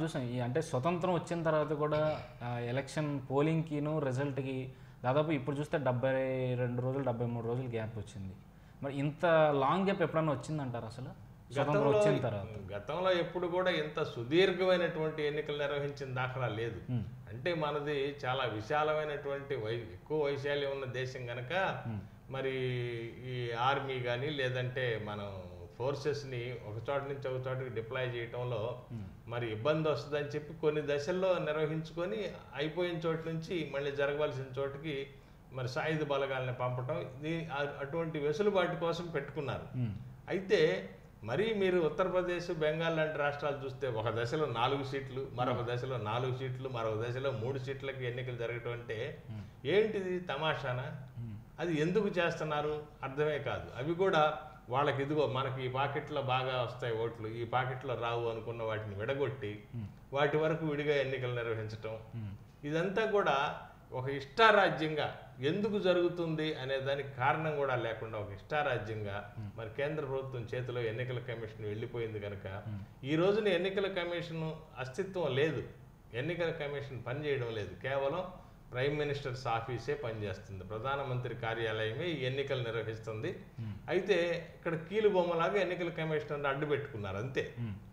చూసాం ఈ అంటే స్వతంత్రం వచ్చిన తర్వాత కూడా ఆ, ఎలక్షన్ పోలింగ్కిను రిజల్ట్కి దాదాపు ఇప్పుడు చూస్తే డెబ్బై రెండు రోజులు డెబ్బై మూడు రోజులు గ్యాప్ వచ్చింది మరి ఇంత లాంగ్ గ్యాప్ ఎప్పుడన్నా వచ్చిందంటారు అసలు స్వతంత్రం వచ్చిన తర్వాత గతంలో ఎప్పుడు కూడా ఇంత సుదీర్ఘమైనటువంటి ఎన్నికలు నిర్వహించిన దాఖలా లేదు అంటే మనది చాలా విశాలమైనటువంటి వై ఎక్కువ వైశాల్యం ఉన్న దేశం గనక మరి ఈ ఆర్మీ కానీ లేదంటే మనం ఫోర్సెస్ని ఒక చోట నుంచి ఒక చోటకి డిప్లాయ్ చేయటంలో మరి ఇబ్బంది వస్తుందని చెప్పి కొన్ని దశల్లో నిర్వహించుకొని అయిపోయిన చోట నుంచి మళ్ళీ జరగవలసిన చోటుకి మరి సాయుధ బలగాల్ని పంపటం ఇది అ- అటువంటి వెసులుబాటు కోసం పెట్టుకున్నారు అయితే మరి మీరు ఉత్తరప్రదేశ్ బెంగాల్ లాంటి రాష్ట్రాలు చూస్తే ఒక దశలో నాలుగు సీట్లు మరొక దశలో నాలుగు సీట్లు మరొక దశలో మూడు సీట్లకి ఎన్నికలు జరగటం అంటే ఏంటిది తమాషానా అది ఎందుకు చేస్తున్నారు అర్థమే కాదు అవి కూడా వాళ్ళకి ఇదిగో మనకి ఈ పాకెట్లో బాగా వస్తాయి ఓట్లు ఈ పాకెట్లో రావు అనుకున్న వాటిని విడగొట్టి వాటి వరకు విడిగా ఎన్నికలు నిర్వహించటం ఇదంతా కూడా ఒక ఇష్టారాజ్యంగా ఎందుకు జరుగుతుంది అనే దానికి కారణం కూడా లేకుండా ఒక ఇష్టారాజ్యంగా మరి కేంద్ర ప్రభుత్వం చేతిలో ఎన్నికల కమిషన్ వెళ్ళిపోయింది కనుక ఈ రోజున ఎన్నికల కమిషన్ అస్తిత్వం లేదు ఎన్నికల కమిషన్ పనిచేయడం లేదు కేవలం ప్రైమ్ మినిస్టర్స్ ఆఫీసే పనిచేస్తుంది ప్రధానమంత్రి కార్యాలయమే ఈ ఎన్నికలు నిర్వహిస్తుంది అయితే ఇక్కడ కీలు బొమ్మలాగా ఎన్నికల కమిషన్ అడ్డు పెట్టుకున్నారు అంతే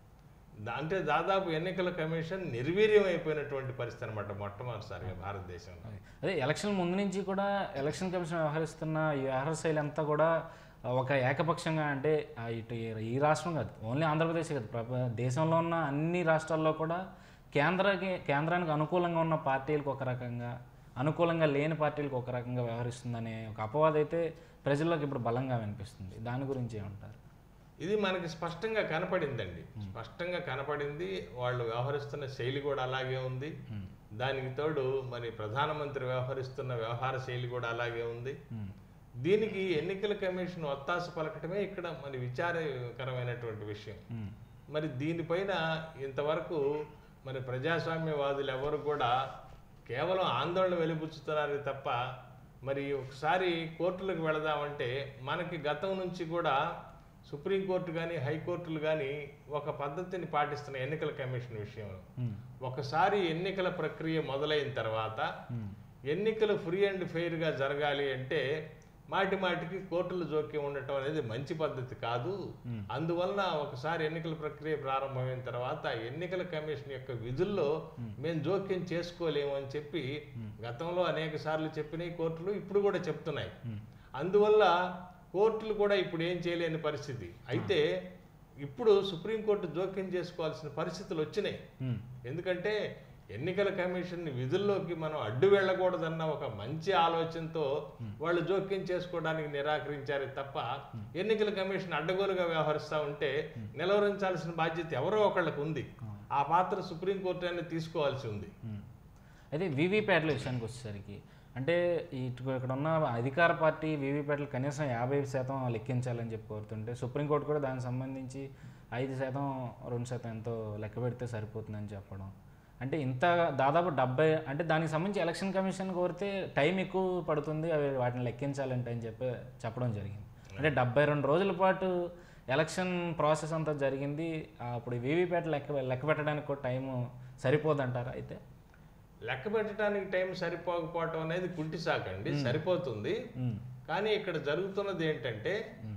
దా- అంటే దాదాపు ఎన్నికల కమిషన్ నిర్వీర్యం అయిపోయినటువంటి పరిస్థితి అనమాట మొట్టమొదటిసారిగా భారతదేశంలో అదే ఎలక్షన్ ముందు నుంచి కూడా ఎలక్షన్ కమిషన్ వ్యవహరిస్తున్న ఈ వ్యవహార శైలి అంతా కూడా ఒక ఏకపక్షంగా అంటే ఆ ఇటు ఈ రాష్ట్రం కాదు ఓన్లీ ఆంధ్రప్రదేశ్ కాదు ప్రప దేశంలో ఉన్న అన్ని రాష్ట్రాల్లో కూడా కేంద్రకి కేంద్రానికి అనుకూలంగా ఉన్న పార్టీలకు ఒక రకంగా అనుకూలంగా లేని పార్టీలకు ఒక రకంగా వ్యవహరిస్తుందనే ఒక అపవాదం అయితే ప్రజల్లోకి ఇప్పుడు బలంగా వినిపిస్తుంది దాని గురించి ఏమంటారు ఇది మనకి స్పష్టంగా కనపడిందండి స్పష్టంగా కనపడింది వాళ్ళు వ్యవహరిస్తున్న శైలి కూడా అలాగే ఉంది దానికి తోడు మరి ప్రధానమంత్రి వ్యవహరిస్తున్న వ్యవహార శైలి కూడా అలాగే ఉంది దీనికి ఎన్నికల కమిషన్ ఒత్తాస పలకటమే ఇక్కడ మరి విచారకరమైనటువంటి విషయం మరి దీనిపైన ఇంతవరకు మరి ప్రజాస్వామ్యవాదులు ఎవరు కూడా కేవలం ఆందోళన వెలిబుచ్చుతున్నారు తప్ప మరి ఒకసారి కోర్టులకు వెళదామంటే మనకి గతం నుంచి కూడా సుప్రీంకోర్టు కానీ హైకోర్టులు కానీ ఒక పద్ధతిని పాటిస్తున్న ఎన్నికల కమిషన్ విషయంలో ఒకసారి ఎన్నికల ప్రక్రియ మొదలైన తర్వాత ఎన్నికలు ఫ్రీ అండ్ ఫెయిర్గా జరగాలి అంటే మాటి మాటికి కోర్టుల జోక్యం ఉండటం అనేది మంచి పద్ధతి కాదు అందువలన ఒకసారి ఎన్నికల ప్రక్రియ ప్రారంభమైన తర్వాత ఎన్నికల కమిషన్ యొక్క విధుల్లో మేము జోక్యం చేసుకోలేము అని చెప్పి గతంలో అనేక సార్లు చెప్పినాయి కోర్టులు ఇప్పుడు కూడా చెప్తున్నాయి అందువల్ల కోర్టులు కూడా ఇప్పుడు ఏం చేయలేని పరిస్థితి అయితే ఇప్పుడు సుప్రీంకోర్టు జోక్యం చేసుకోవాల్సిన పరిస్థితులు వచ్చినాయి ఎందుకంటే ఎన్నికల కమిషన్ విధుల్లోకి మనం అడ్డు వెళ్ళకూడదన్న ఒక మంచి ఆలోచనతో వాళ్ళు జోక్యం చేసుకోవడానికి నిరాకరించారు తప్ప ఎన్నికల కమిషన్ అడ్డగోలుగా వ్యవహరిస్తూ ఉంటే నిలవరించాల్సిన బాధ్యత ఎవరో ఒకళ్ళకు ఉంది ఆ పాత్ర సుప్రీంకోర్టు అనేది తీసుకోవాల్సి ఉంది అయితే వీవీప్యాట్ల విషయానికి వచ్చేసరికి అంటే ఇటు ఇక్కడ ఉన్న అధికార పార్టీ వీవీప్యాట్లు కనీసం యాభై శాతం లెక్కించాలని చెప్పి కోరుతుంటే సుప్రీంకోర్టు కూడా దానికి సంబంధించి ఐదు శాతం రెండు శాతం ఎంతో లెక్క పెడితే సరిపోతుందని చెప్పడం అంటే ఇంత దాదాపు డెబ్బై అంటే దానికి సంబంధించి ఎలక్షన్ కమిషన్ కోరితే టైం ఎక్కువ పడుతుంది అవి వాటిని లెక్కించాలంటే అని చెప్పి చెప్పడం జరిగింది అంటే డెబ్బై రెండు రోజుల పాటు ఎలక్షన్ ప్రాసెస్ అంతా జరిగింది ఆ, అప్పుడు వీవీప్యాట్ లెక్క లెక్క పెట్టడానికి కూడా టైం సరిపోదంటారా అయితే లెక్క పెట్టడానికి టైం సరిపోకపోవటం అనేది కుంటి సాకండి సరిపోతుంది ఉమ్. కానీ ఇక్కడ జరుగుతున్నది ఏంటంటే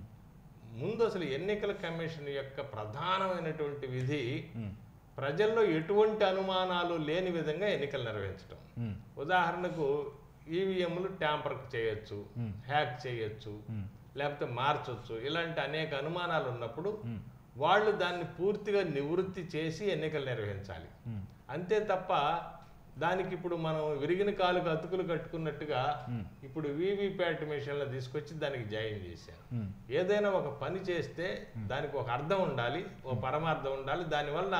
ముందు అసలు ఎన్నికల కమిషన్ యొక్క ప్రధానమైనటువంటి విధి ప్రజల్లో ఎటువంటి అనుమానాలు లేని విధంగా ఎన్నికలు నిర్వహించడం ఉమ్. ఉదాహరణకు ఈవీఎంలు ట్యాంపర్ చేయొచ్చు హ్యాక్ చేయొచ్చు లేకపోతే మార్చొచ్చు ఇలాంటి అనేక అనుమానాలు ఉన్నప్పుడు వాళ్ళు దాన్ని పూర్తిగా నివృత్తి చేసి ఎన్నికలు నిర్వహించాలి అంతే తప్ప దానికి ఇప్పుడు మనం విరిగిన కాలుకు అతుకులు కట్టుకున్నట్టుగా ఇప్పుడు వీవీప్యాట్ మిషన్లు తీసుకొచ్చి దానికి జాయిన్ చేశారు ఉమ్. ఏదైనా ఒక పని చేస్తే దానికి ఒక అర్థం ఉండాలి ఒక పరమార్థం ఉండాలి దానివల్ల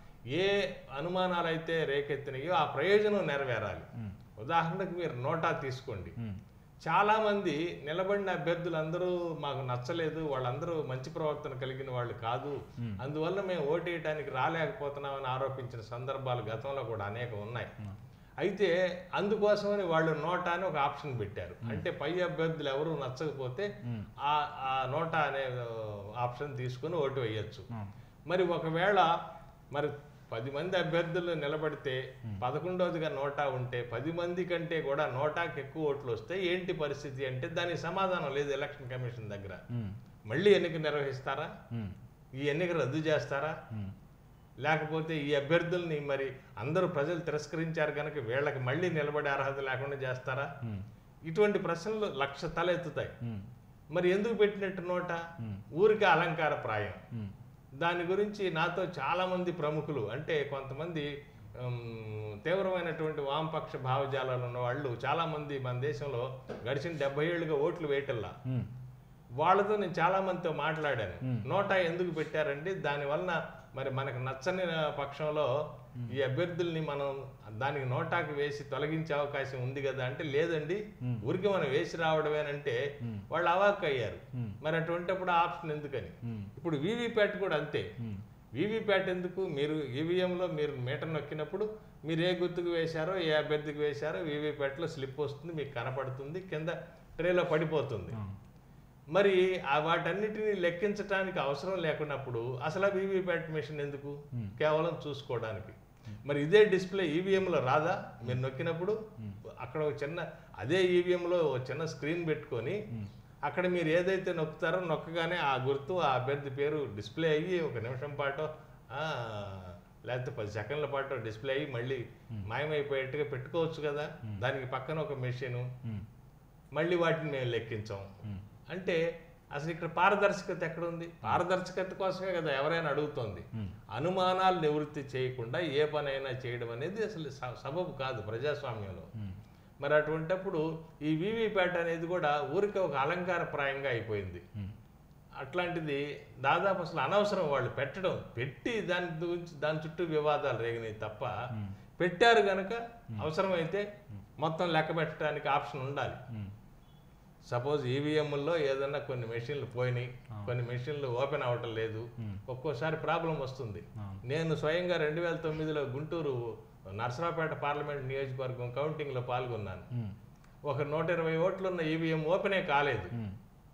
ఏ అనుమానాలు అయితే రేకెత్తినాయో ఆ ప్రయోజనం నెరవేరాలి ఉదాహరణకు మీరు నోటా తీసుకోండి ఉమ్. చాలా మంది నిలబడిన అభ్యర్థులందరూ మాకు నచ్చలేదు వాళ్ళందరూ మంచి ప్రవర్తన కలిగిన వాళ్ళు కాదు అందువల్ల మేము ఓటేయడానికి రాలేకపోతున్నామని ఆరోపించిన సందర్భాలు గతంలో కూడా అనేక ఉన్నాయి అయితే అందుకోసమని వాళ్ళు నోటా అని ఒక ఆప్షన్ పెట్టారు అంటే పై అభ్యర్థులు ఎవరు నచ్చకపోతే ఆ ఆ నోటా అనే ఆప్షన్ తీసుకుని ఓటు వేయొచ్చు మరి ఒకవేళ మరి పది మంది అభ్యర్థులు నిలబడితే పదకొండవదిగా నోటా ఉంటే పది మంది కంటే కూడా నోటాకి ఎక్కువ ఓట్లు వస్తే ఏంటి పరిస్థితి అంటే దానికి సమాధానం లేదు ఎలక్షన్ కమిషన్ దగ్గర ఉమ్, మళ్ళీ ఎన్నిక నిర్వహిస్తారా ఉమ్, ఈ ఎన్నిక రద్దు చేస్తారా ఉమ్, లేకపోతే ఈ అభ్యర్థుల్ని మరి అందరూ ప్రజలు తిరస్కరించారు కనుక వీళ్ళకి మళ్ళీ నిలబడే అర్హత లేకుండా చేస్తారా ఉమ్, ఇటువంటి ప్రశ్నలు లక్ష తలెత్తుతాయి ఉమ్, మరి ఎందుకు పెట్టినట్టు నోట ఉమ్, ఊరికి అలంకార ప్రాయం ఉమ్, దాని గురించి నాతో చాలా మంది ప్రముఖులు అంటే కొంతమంది ఉమ్, తీవ్రమైనటువంటి వామపక్ష భావజాలాలు ఉన్న వాళ్ళు చాలా మంది మన దేశంలో గడిచిన డెబ్బై ఏళ్ళుగా ఓట్లు వేయటల్లా ఉమ్, వాళ్ళతో నేను చాలా మందితో మాట్లాడాను Hmm. నోటా ఎందుకు పెట్టారండి దాని వలన మరి మనకు నచ్చని పక్షంలో ఈ అభ్యర్థుల్ని మనం దానికి నోటాకి వేసి తొలగించే అవకాశం ఉంది కదా అంటే లేదండి Hmm. ఊరికి మనం వేసి రావడమేనంటే Hmm. వాళ్ళు అవాక్ అయ్యారు Hmm. మరి అటువంటిప్పుడు ఆప్షన్ ఎందుకని ఉమ్, ఇప్పుడు వీవీప్యాట్ కూడా అంతే ఉమ్, వీవీప్యాట్ ఎందుకు మీరు ఈవీఎంలో మీరు మీటర్ నొక్కినప్పుడు మీరు ఏ గుర్తుకు వేశారో ఏ అభ్యర్థికి వేశారో వీవీప్యాట్లో స్లిప్ వస్తుంది మీకు కనపడుతుంది కింద ట్రేలో పడిపోతుంది ఆ, మరి ఆ వాటన్నిటిని లెక్కించడానికి అవసరం లేకున్నప్పుడు అసలు వీవీప్యాట్ మిషన్ ఎందుకు Hmm. కేవలం చూసుకోవడానికి మరి ఇదే డిస్ప్లే ఈవీఎంలో రాదా మీరు నొక్కినప్పుడు అక్కడ ఒక చిన్న అదే ఈవీఎంలో ఒక చిన్న స్క్రీన్ పెట్టుకొని ఉమ్, అక్కడ మీరు ఏదైతే నొక్కుతారో నొక్కగానే ఆ గుర్తు ఆ అభ్యర్థి పేరు డిస్ప్లే అయ్యి ఒక నిమిషం పాటు ఆ, లేకపోతే పది సెకండ్ల పాటు డిస్ప్లే అయ్యి మళ్ళీ మాయమైపోయేట్టుగా పెట్టుకోవచ్చు కదా దానికి పక్కన ఒక మెషిన్ ఉమ్, మళ్ళీ వాటిని మేము లెక్కించాం ఉమ్, అంటే అసలు ఇక్కడ పారదర్శకత ఎక్కడ ఉంది పారదర్శకత కోసమే కదా ఎవరైనా అడుగుతోంది ఉమ్, అనుమానాలు నివృత్తి చేయకుండా ఏ పనైనా చేయడం అనేది అసలు స- సబబు కాదు ప్రజాస్వామ్యంలో ఉమ్, మరి అటువంటప్పుడు ఈ వీవీప్యాట్ అనేది కూడా ఊరికే ఒక అలంకారప్రాయంగా అయిపోయింది ఉమ్, అట్లాంటిది దాదాపు అసలు అనవసరం వాళ్ళు పెట్టడం పెట్టి దాని గురించి దాని చుట్టూ వివాదాలు రేగినాయి తప్ప ఉమ్, పెట్టారు గనక అవసరమైతే మొత్తం లెక్క పెట్టడానికి ఆప్షన్ ఉండాలి ఉమ్, సపోజ్ ఈవీఎంల్లో ఏదన్నా కొన్ని మెషిన్లు పోయినాయి ఆ. కొన్ని మెషిన్లు ఓపెన్ అవ్వటం లేదు ఉమ్, ఒక్కోసారి ప్రాబ్లం వస్తుంది ఆ, నేను స్వయంగా రెండు వేల తొమ్మిదిలో గుంటూరు నరసరావుపేట పార్లమెంట్ నియోజకవర్గం కౌంటింగ్లో పాల్గొన్నాను ఉమ్, ఒక నూట ఇరవై ఓట్లున్న ఈవీఎం ఓపెనే కాలేదు ఉమ్,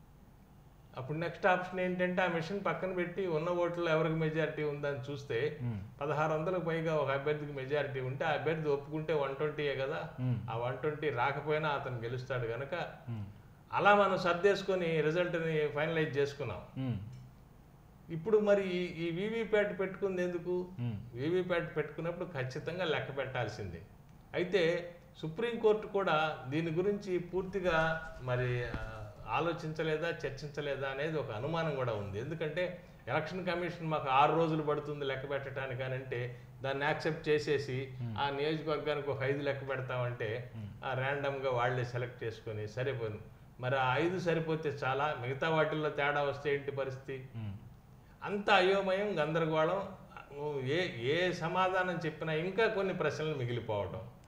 అప్పుడు నెక్స్ట్ ఆప్షన్ ఏంటంటే ఆ మిషన్ పక్కన పెట్టి ఉన్న ఓట్లలో ఎవరికి మెజారిటీ ఉందని చూస్తే ఉమ్, పదహారు వందలకు పైగా ఒక అభ్యర్థికి మెజారిటీ ఉంటే ఆ అభ్యర్థి ఒప్పుకుంటే వన్ ట్వంటీయే కదా ఉమ్, ఆ వన్ ట్వంటీ రాకపోయినా అతను గెలుస్తాడు కనుక ఉమ్, అలా మనం సర్దేసుకొని రిజల్ట్ని ఫైనలైజ్ చేసుకున్నాం ఉమ్, ఇప్పుడు మరి ఈ- ఈ వీవీప్యాట్ పెట్టుకుంది ఎందుకు ఉమ్, వీవీప్యాట్ పెట్టుకున్నప్పుడు ఖచ్చితంగా లెక్క పెట్టాల్సిందే అయితే సుప్రీంకోర్టు కూడా దీని గురించి పూర్తిగా మరి ఆ, ఆలోచించలేదా చర్చించలేదా అనేది ఒక అనుమానం కూడా ఉంది ఎందుకంటే ఎలక్షన్ కమిషన్ మాకు ఆరు రోజులు పడుతుంది లెక్క పెట్టడానికి అని అంటే దాన్ని యాక్సెప్ట్ చేసేసి ఆ నియోజకవర్గానికి ఒక ఐదు లెక్క పెడతామంటే ఆ ర్యాండమ్గా వాళ్ళే సెలెక్ట్ చేసుకొని సరిపోను మరి ఆ ఐదు సరిపోతే చాలా మిగతా వాటిల్లో తేడా వస్తే ఏంటి పరిస్థితి ఉమ్, అంత అయోమయం గందరగోళం ఏ ఏ సమాధానం చెప్పినా ఇంకా కొన్ని ప్రశ్నలు మిగిలిపోవటం